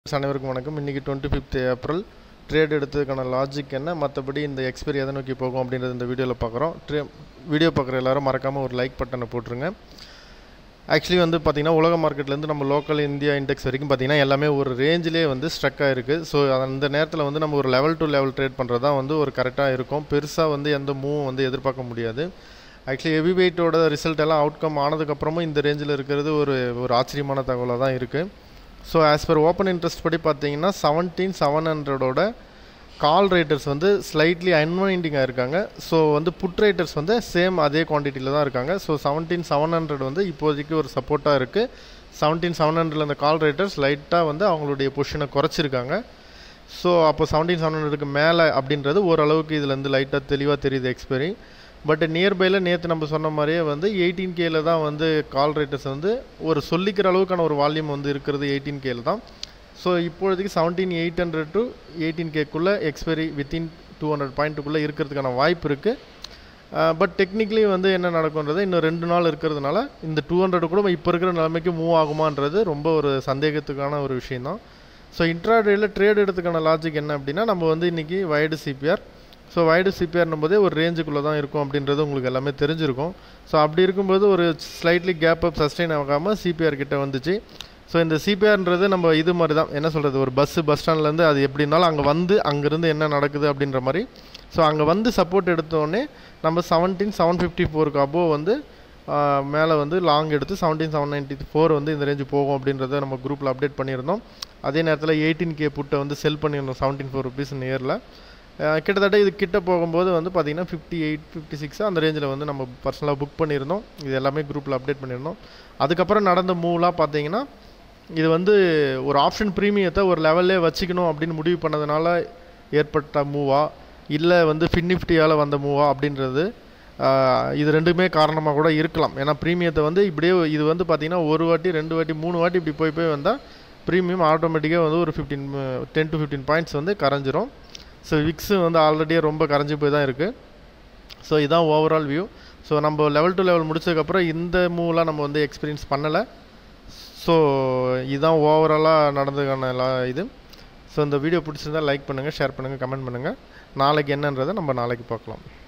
அனைவருக்கும் வணக்கம் இன்றைக்கி டுவெண்ட்டி ஃபிஃப்த் ஏப்ரல் ட்ரேட் எடுத்ததுக்கான லாஜிக் என்ன மற்றபடி இந்த எக்ஸ்பைரி எதை நோக்கி போகும் அப்படின்றது இந்த வீடியோவில் பார்க்குறோம் ட்ரே வீடியோ பார்க்குற எல்லாரும் மறக்காமல் ஒரு லைக் பட்டனை போட்டுருங்க ஆக்சுவலி வந்து பார்த்திங்கன்னா உலக மார்க்கெட்லேருந்து நம்ம லோக்கல் இந்தியா இண்டெக்ஸ் வரைக்கும் பார்த்திங்கன்னா எல்லாமே ஒரு ரேஞ்சிலே வந்து ஸ்ட்ரக் ஆகிருக்கு ஸோ அந்த நேரத்தில் வந்து நம்ம ஒரு லெவல் டு லெவல் ட்ரேட் பண்ணுறது தான் வந்து ஒரு கரெக்டாக இருக்கும் பெருசாக வந்து எந்த மூவும் வந்து எதிர்பார்க்க முடியாது ஆக்சுவலி ஹெவி வெயிட்டோட ரிசல்ட் எல்லாம் அவுட்கம் ஆனதுக்கப்புறமும் இந்த ரேஞ்சில் இருக்கிறது ஒரு ஒரு ஆச்சரியமான தகவலாக தான் இருக்குது so as per open interest படி பார்த்தீங்கன்னா செவன்டீன் செவன் ஹண்ட்ரடோட கால் ரேட்டர்ஸ் வந்து ஸ்லைட்லி அன்வைண்டிங்காக இருக்காங்க ஸோ வந்து புட் ரேட்டர்ஸ் வந்து சேம் அதே குவான்டிட்டியில் தான் இருக்காங்க ஸோ செவன்டீன் செவன் ஹண்ட்ரட் வந்து இப்போதைக்கு ஒரு சப்போர்ட்டாக இருக்குது செவன்டீன் செவன் ஹண்ட்ரட்ல அந்த கால் ரேட்டர்ஸ் லைட்டாக வந்து அவங்களுடைய பொசிஷனை குறைச்சிருக்காங்க ஸோ அப்போ செவன்டீன் செவன் ஹண்ட்ரடுக்கு மேலே அப்படின்றது ஓரளவுக்கு இதுலேருந்து லைட்டாக தெளிவாக தெரியுது எக்ஸ்பைரி பட் நியர்பையில் நேற்று நம்ம சொன்ன மாதிரியே வந்து எயிட்டீன் கேல தான் வந்து கால் ரேட்டர்ஸ் வந்து ஒரு சொல்லிக்கிற அளவுக்கான ஒரு வால்யூம் வந்து இருக்கிறது எயிட்டீன் கேல தான் ஸோ இப்பொழுதுக்கு seventeen eight hundred to eighteen கேக்குள்ளே எக்ஸ்பைரி வித்தின் டூ ஹண்ட்ரட் பாயிண்ட்டுக்குள்ளே இருக்கிறதுக்கான வாய்ப்பு இருக்குது பட் டெக்னிக்கலி வந்து என்ன நடக்குன்றது இன்னும் ரெண்டு நாள் இருக்கிறதுனால இந்த டூ ஹண்ட்ரட் கூட இப்போ இருக்கிற நிலைமைக்கு மூவ் ஆகுமான்றது ரொம்ப ஒரு சந்தேகத்துக்கான ஒரு விஷயந்தான் ஸோ இன்ட்ராடேயில் ட்ரேட் எடுத்துக்கான லாஜிக் என்ன அப்படின்னா நம்ம வந்து இன்றைக்கி வைடு சிபிஆர் ஸோ வைடு சிபிஆர்னும் போதே ஒரு ரேஞ்சுக்குள்ளே தான் இருக்கும் அப்படின்றது உங்களுக்கு எல்லாமே தெரிஞ்சிருக்கும் ஸோ அப்படி இருக்கும்போது ஒரு ஸ்லைட்லி கேப் அப் சஸ்டெயின் ஆகாமல் சிபிஆர் கிட்ட வந்துச்சு ஸோ இந்த சிபிஆர்ன்றது நம்ம இது மாதிரி தான் என்ன சொல்கிறது ஒரு பஸ்ஸு பஸ் ஸ்டாண்ட்லேருந்து அது எப்படினாலும் அங்கே வந்து அங்கேருந்து என்ன நடக்குது அப்படின்ற மாதிரி ஸோ அங்கே வந்து சப்போர்ட் எடுத்தோடனே நம்ம செவன்டீன் செவன் ஃபிஃப்டி ஃபோருக்கு அபோவ் வந்து மேலே வந்து லாங் எடுத்து செவன்டீன் செவன் நைன்ட்டி ஃபோர் வந்து இந்த ரேஞ்சு போகும் அப்படின்றத நம்ம குரூப்பில் அப்டேட் பண்ணியிருந்தோம் அதே நேரத்தில் எயிட்டீன் கே புட்டை வந்து செல் பண்ணியிருந்தோம் செவன்டீன் ஃபோர் ருபீஸ் நியரில் கிட்டத்தட்ட இது கிட்ட போகும்போது வந்து பார்த்திங்கன்னா ஃபிஃப்டி எயிட் ஃபிஃப்டி சிக்ஸ் அந்த ரேஞ்சில் வந்து நம்ம பர்சனலாக புக் பண்ணியிருந்தோம் இது எல்லாமே குரூப்பில் அப்டேட் பண்ணியிருந்தோம் அதுக்கப்புறம் நடந்த மூவ்லாம் பார்த்தீங்கன்னா இது வந்து ஒரு ஆப்ஷன் ப்ரீமியத்தை ஒரு லெவல்லே வச்சுக்கணும் அப்படின்னு முடிவு பண்ணதுனால ஏற்பட்ட மூவா இல்லை வந்து ஃபின்னிஃப்டியால் வந்த மூவா அப்படின்றது இது ரெண்டுமே காரணமாக கூட இருக்கலாம் ஏன்னா ப்ரீமியத்தை வந்து இப்படியே இது வந்து பார்த்திங்கன்னா ஒரு வாட்டி ரெண்டு வாட்டி மூணு வாட்டி இப்படி போய் போய் வந்தால் ப்ரீமியம் ஆட்டோமேட்டிக்காக வந்து ஒரு fifteen ten to fifteen points வந்து கரைஞ்சிரும் ஸோ விக்ஸு வந்து ஆல்ரெடியே ரொம்ப கரைஞ்சி போய் தான் இருக்குது ஸோ இதுதான் ஓவரால் வியூ ஸோ நம்ம லெவல் டு லெவல் முடிச்சதுக்கப்புறம் இந்த மூவ்லாம் நம்ம வந்து எக்ஸ்பீரியன்ஸ் பண்ணலை ஸோ இதுதான் ஓவராலாக நடந்ததுக்கான இது ஸோ இந்த வீடியோ பிடிச்சிருந்தால் லைக் பண்ணுங்கள் ஷேர் பண்ணுங்கள் கமெண்ட் பண்ணுங்கள் நாளைக்கு என்னன்றதை நம்ம நாளைக்கு பார்க்கலாம்